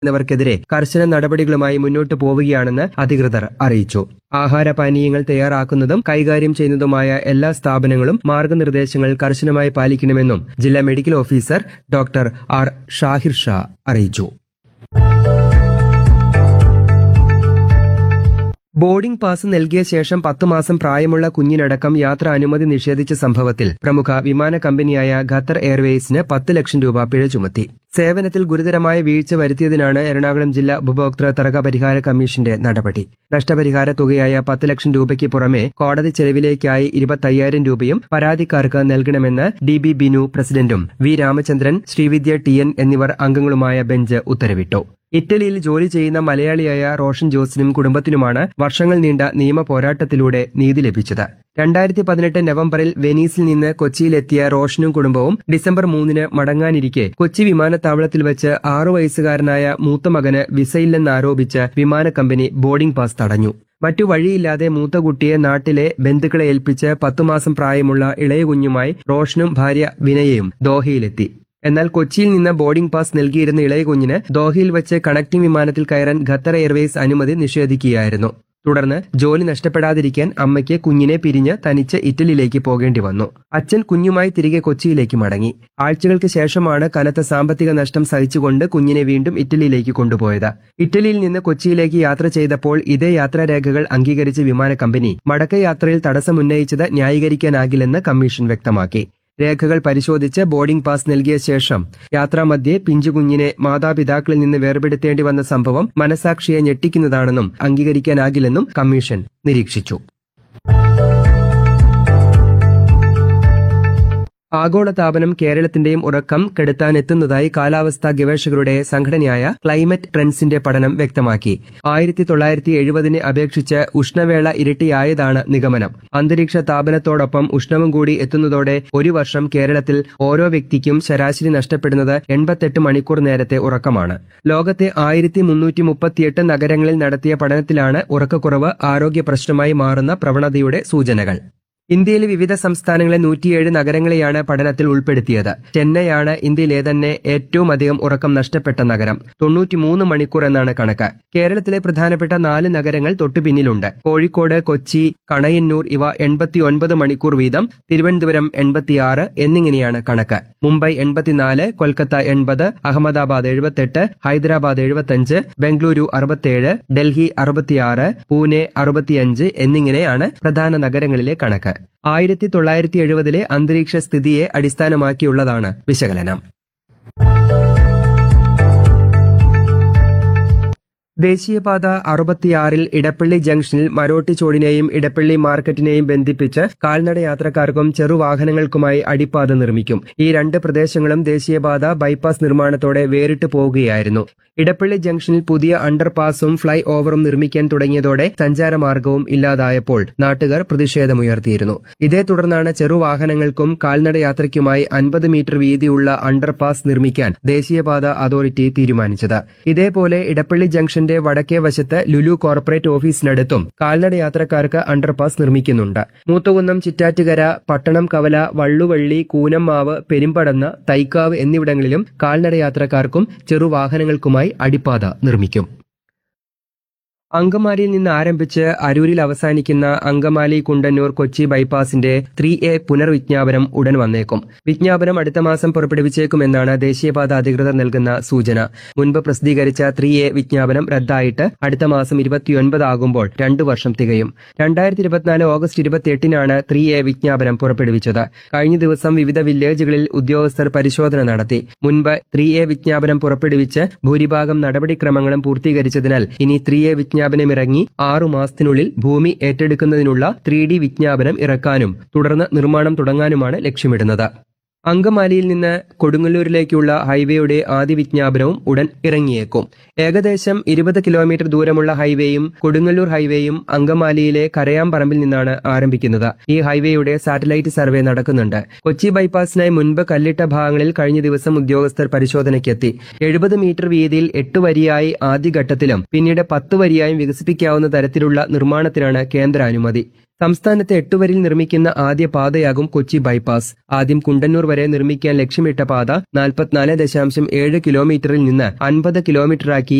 എന്നിവർക്കെതിരെ കർശന നടപടികളുമായി മുന്നോട്ടു പോവുകയാണെന്ന് അധികൃതർ അറിയിച്ചു ആഹാരപാനീയങ്ങൾ തയ്യാറാക്കുന്നതും കൈകാര്യം ചെയ്യുന്നതുമായ എല്ലാ സ്ഥാപനങ്ങളും മാർഗനിർദ്ദേശങ്ങൾ കർശനമായി പാലിക്കണമെന്നും ജില്ലാ medical officer doctor R Shahir Shah അറിയിച്ചു ബോർഡിംഗ് പാസ് നൽകിയ ശേഷം പത്ത് മാസം പ്രായമുള്ള കുഞ്ഞിനടക്കം യാത്ര അനുമതി നിഷേധിച്ച സംഭവത്തിൽ പ്രമുഖ വിമാന കമ്പനിയായ ഖത്തർ എയർവേസിന് പത്ത് ലക്ഷം രൂപ പിഴ ചുമത്തി സേവനത്തിൽ ഗുരുതരമായ വീഴ്ച വരുത്തിയതിനാണ് എറണാകുളം ജില്ലാ ഉപഭോക്തൃ തർക്ക പരിഹാര കമ്മീഷന്റെ നടപടി നഷ്ടപരിഹാര തുകയായ പത്ത് ലക്ഷം രൂപയ്ക്ക് പുറമെ കോടതി ചെലവിലേക്കായി ഇരുപത്തയ്യായിരം രൂപയും പരാതിക്കാർക്ക് നൽകണമെന്ന് ഡി ബി ബിനു പ്രസിഡന്റും V Ramachandran Sreevidya T N എന്നിവർ അംഗങ്ങളുമായ ബെഞ്ച് ഉത്തരവിട്ടു ഇറ്റലിയിൽ ജോലി ചെയ്യുന്ന മലയാളിയായ റോഷൻ ജോസിനും കുടുംബത്തിനുമാണ് വർഷങ്ങൾ നീണ്ട നിയമ പോരാട്ടത്തിലൂടെ നീതി ലഭിച്ചത് രണ്ടായിരത്തി പതിനെട്ട് നവംബറിൽ വെനീസിൽ നിന്ന് കൊച്ചിയിലെത്തിയ റോഷനും കുടുംബവും ഡിസംബർ മൂന്നിന് മടങ്ങാനിരിക്കെ കൊച്ചി വിമാനത്താവളത്തിൽ വെച്ച് ആറു വയസ്സുകാരനായ മൂത്ത മകന് വിസയില്ലെന്നാരോപിച്ച് വിമാന കമ്പനി ബോർഡിംഗ് പാസ് തടഞ്ഞു മറ്റു വഴിയില്ലാതെ മൂത്ത കുട്ടിയെ നാട്ടിലെ ബന്ധുക്കളെ ഏൽപ്പിച്ച് പത്തുമാസം പ്രായമുള്ള ഇളയ കുഞ്ഞുമായി റോഷനും ഭാര്യ വിനയയും ദോഹയിലെത്തി എന്നാൽ കൊച്ചിയിൽ നിന്ന് ബോർഡിംഗ് പാസ് നൽകിയിരുന്ന ഇളയ കുഞ്ഞിന് ദോഹയിൽ വെച്ച് കണക്ടിംഗ് വിമാനത്തിൽ കയറാൻ ഖത്തർ എയർവേസ് അനുമതി നിഷേധിക്കുകയായിരുന്നു തുടർന്ന് ജോലി നഷ്ടപ്പെടാതിരിക്കാൻ അമ്മയ്ക്ക് കുഞ്ഞിനെ പിരിഞ്ഞ് തനിച്ച് ഇറ്റലിയിലേക്ക് പോകേണ്ടി വന്നു അച്ഛൻ കുഞ്ഞുമായി തിരികെ കൊച്ചിയിലേക്ക് മടങ്ങി ആഴ്ചകൾക്ക് ശേഷമാണ് കനത്ത സാമ്പത്തിക നഷ്ടം സഹിച്ചുകൊണ്ട് കുഞ്ഞിനെ വീണ്ടും ഇറ്റലിയിലേക്ക് കൊണ്ടുപോയത് ഇറ്റലിയിൽ നിന്ന് കൊച്ചിയിലേക്ക് യാത്ര ചെയ്തപ്പോൾ ഇതേ യാത്രാരേഖകൾ അംഗീകരിച്ച വിമാന കമ്പനി മടക്കയാത്രയിൽ തടസ്സമുന്നയിച്ചത് ന്യായീകരിക്കാനാകില്ലെന്ന് കമ്മീഷൻ വ്യക്തമാക്കി രേഖകൾ പരിശോധിച്ച് ബോർഡിംഗ് പാസ് നൽകിയ ശേഷം യാത്രാമധ്യേ പിഞ്ചുകുഞ്ഞിനെ മാതാപിതാക്കളിൽ നിന്ന് വേർപെടുത്തേണ്ടി വന്ന സംഭവം മനസാക്ഷിയെ ഞെട്ടിക്കുന്നതാണെന്നും അംഗീകരിക്കാനാകില്ലെന്നും കമ്മീഷൻ നിരീക്ഷിച്ചു ആഗോളതാപനം കേരളത്തിന്റെയും ഉറക്കം കെടുത്താനെത്തുന്നതായി കാലാവസ്ഥാ ഗവേഷകരുടെ സംഘടനയായ ക്ലൈമറ്റ് ട്രെൻഡ്സിന്റെ പഠനം വ്യക്തമാക്കി ആയിരത്തി തൊള്ളായിരത്തി എഴുപതിനെ അപേക്ഷിച്ച് ഉഷ്ണവേള ഇരട്ടിയായതാണ് നിഗമനം അന്തരീക്ഷ താപനത്തോടൊപ്പം ഉഷ്ണവും കൂടി എത്തുന്നതോടെ ഒരു വർഷം കേരളത്തിൽ ഓരോ വ്യക്തിക്കും ശരാശരി നഷ്ടപ്പെടുന്നത് എൺപത്തെട്ട് മണിക്കൂർ നേരത്തെ ഉറക്കമാണ് ലോകത്തെ ആയിരത്തി മുന്നൂറ്റി മുപ്പത്തിയെട്ട് നഗരങ്ങളിൽ നടത്തിയ പഠനത്തിലാണ് ഉറക്കക്കുറവ് ആരോഗ്യ പ്രശ്നമായി മാറുന്ന പ്രവണതയുടെ സൂചനകൾ ഇന്ത്യയിലെ വിവിധ സംസ്ഥാനങ്ങളിലെ നൂറ്റിയേഴ് നഗരങ്ങളെയാണ് പഠനത്തിൽ ഉൾപ്പെടുത്തിയത് ചെന്നൈയാണ് ഇന്ത്യയിലെ തന്നെ ഏറ്റവും അധികം ഉറക്കം നഷ്ടപ്പെട്ട നഗരം തൊണ്ണൂറ്റിമൂന്ന് മണിക്കൂർ എന്നാണ് കണക്ക് കേരളത്തിലെ പ്രധാനപ്പെട്ട നാല് നഗരങ്ങൾ തൊട്ടുപിന്നിലുണ്ട് കോഴിക്കോട് കൊച്ചി കണയന്നൂർ ഇവ എൺപത്തി ഒൻപത് മണിക്കൂർ വീതം തിരുവനന്തപുരം എൺപത്തിയാറ് എന്നിങ്ങനെയാണ് കണക്ക് മുംബൈ എൺപത്തിനാല് കൊൽക്കത്ത എൺപത് അഹമ്മദാബാദ് എഴുപത്തെട്ട് ഹൈദരാബാദ് എഴുപത്തഞ്ച് ബംഗളൂരു അറുപത്തേഴ് ഡൽഹി അറുപത്തിയാറ് പൂനെ അറുപത്തിയഞ്ച് എന്നിങ്ങനെയാണ് പ്രധാന നഗരങ്ങളിലെ കണക്ക് ആയിരത്തി തൊള്ളായിരത്തി എഴുപതിലെ അന്തരീക്ഷ സ്ഥിതിയെ അടിസ്ഥാനമാക്കിയുള്ളതാണ് വിശകലനം ദേശീയപാത അറുപത്തിയാറിൽ ഇടപ്പള്ളി ജംഗ്ഷനിൽ മരോട്ടി ചോടിനെയും ഇടപ്പള്ളി മാർക്കറ്റിനെയും ബന്ധിപ്പിച്ച് കാൽനട യാത്രക്കാർക്കും ചെറുവാഹനങ്ങൾക്കുമായി അടിപ്പാത നിർമ്മിക്കും ഈ രണ്ട് പ്രദേശങ്ങളും ദേശീയപാത ബൈപ്പാസ് നിർമ്മാണത്തോടെ വേറിട്ട് പോവുകയായിരുന്നു ഇടപ്പള്ളി ജംഗ്ഷനിൽ പുതിയ അണ്ടർപാസും ഫ്ലൈ ഓവറും നിർമ്മിക്കാൻ തുടങ്ങിയതോടെ സഞ്ചാരമാർഗവും ഇല്ലാതായപ്പോൾ നാട്ടുകാർ പ്രതിഷേധമുയർത്തിയിരുന്നു ഇതേ തുടർന്നാണ് ചെറുവാഹനങ്ങൾക്കും കാൽനട യാത്രയ്ക്കുമായി അൻപത് മീറ്റർ വീതിയുള്ള അണ്ടർപാസ് നിർമ്മിക്കാൻ ദേശീയപാത അതോറിറ്റി തീരുമാനിച്ചത് ഇതേപോലെ ഇടപ്പള്ളി ജംഗ്ഷന്റെ വടക്കേ വശത്ത് ലുലു കോർപ്പറേറ്റ് ഓഫീസിനടുത്തും കാൽനട യാത്രക്കാർക്ക് അണ്ടർപാസ് നിർമ്മിക്കുന്നുണ്ട് മൂത്തകുന്നം ചിറ്റാറ്റുകര പട്ടണം കവല വള്ളുവള്ളി കൂനമ്മാവ് പെരുമ്പടന്ന തൈക്കാവ് എന്നിവിടങ്ങളിലും കാൽനട യാത്രക്കാർക്കും ചെറുവാഹനങ്ങൾക്കുമായി അടിപ്പാത നിർമ്മിക്കും അങ്കമാലിയിൽ നിന്ന് ആരംഭിച്ച് അരൂരിൽ അവസാനിക്കുന്ന അങ്കമാലി കുണ്ടന്നൂർ കൊച്ചി ബൈപ്പാസിന്റെ ത്രീ എ പുനർവിജ്ഞാപനം ഉടൻ വന്നേക്കും വിജ്ഞാപനം അടുത്ത മാസം പുറപ്പെടുവിച്ചേക്കുമെന്നാണ് ദേശീയപാത അധികൃതർ നൽകുന്ന സൂചന മുൻപ് പ്രസിദ്ധീകരിച്ച ത്രീ എ വിജ്ഞാപനം റദ്ദായിട്ട് അടുത്ത മാസം ഇരുപത്തിയൊൻപത് ആകുമ്പോൾ രണ്ടു വർഷം തികയും രണ്ടായിരത്തി ഇരുപത്തിനാല് ഓഗസ്റ്റ് ഇരുപത്തിയെട്ടിനാണ് ത്രീ എ വിജ്ഞാപനം പുറപ്പെടുവിച്ചത് കഴിഞ്ഞ ദിവസം വിവിധ വില്ലേജുകളിൽ ഉദ്യോഗസ്ഥർ പരിശോധന നടത്തി മുൻപ് ത്രീ എ വിജ്ഞാപനം പുറപ്പെടുവിച്ച് ഭൂരിഭാഗം നടപടിക്രമങ്ങളും പൂർത്തീകരിച്ചതിനാൽ ഇനി ത്രീ എ വിജ്ഞാപനമിറങ്ങി ആറു മാസത്തിനുള്ളിൽ ഭൂമി ഏറ്റെടുക്കുന്നതിനുള്ള ത്രീ ഡി വിജ്ഞാപനം ഇറക്കാനും തുടർന്ന് നിർമ്മാണം തുടങ്ങാനുമാണ് ലക്ഷ്യമിടുന്നത് അങ്കമാലിയിൽ നിന്ന് കൊടുങ്ങല്ലൂരിലേക്കുള്ള ഹൈവേയുടെ ആദ്യ വിജ്ഞാപനവും ഉടൻ ഇറങ്ങിയേക്കും ഏകദേശം ഇരുപത് കിലോമീറ്റർ ദൂരമുള്ള ഹൈവേയും കൊടുങ്ങല്ലൂർ ഹൈവേയും അങ്കമാലിയിലെ കരയാമ്പറമ്പിൽ നിന്നാണ് ആരംഭിക്കുന്നത് ഈ ഹൈവേയുടെ സാറ്റലൈറ്റ് സർവേ നടക്കുന്നുണ്ട് കൊച്ചി ബൈപ്പാസിനായി മുൻപ് കല്ലിട്ട ഭാഗങ്ങളിൽ കഴിഞ്ഞ ദിവസം ഉദ്യോഗസ്ഥർ പരിശോധനയ്ക്കെത്തി എഴുപത് മീറ്റർ വീതിയിൽ എട്ട് വരിയായി ആദ്യഘട്ടത്തിലും പിന്നീട് പത്ത് വരിയായും വികസിപ്പിക്കാവുന്ന തരത്തിലുള്ള നിർമ്മാണത്തിനാണ് കേന്ദ്ര അനുമതി സംസ്ഥാനത്തെ എട്ടുവരിൽ നിർമ്മിക്കുന്ന ആദ്യ പാതയാകും കൊച്ചി ബൈപ്പാസ് ആദ്യം കുണ്ടന്നൂർ വരെ നിർമ്മിക്കാൻ ലക്ഷ്യമിട്ട പാത നാൽപ്പത്തിനാല് ദശാംശം ഏഴ് കിലോമീറ്ററിൽ നിന്ന് അൻപത് കിലോമീറ്ററാക്കി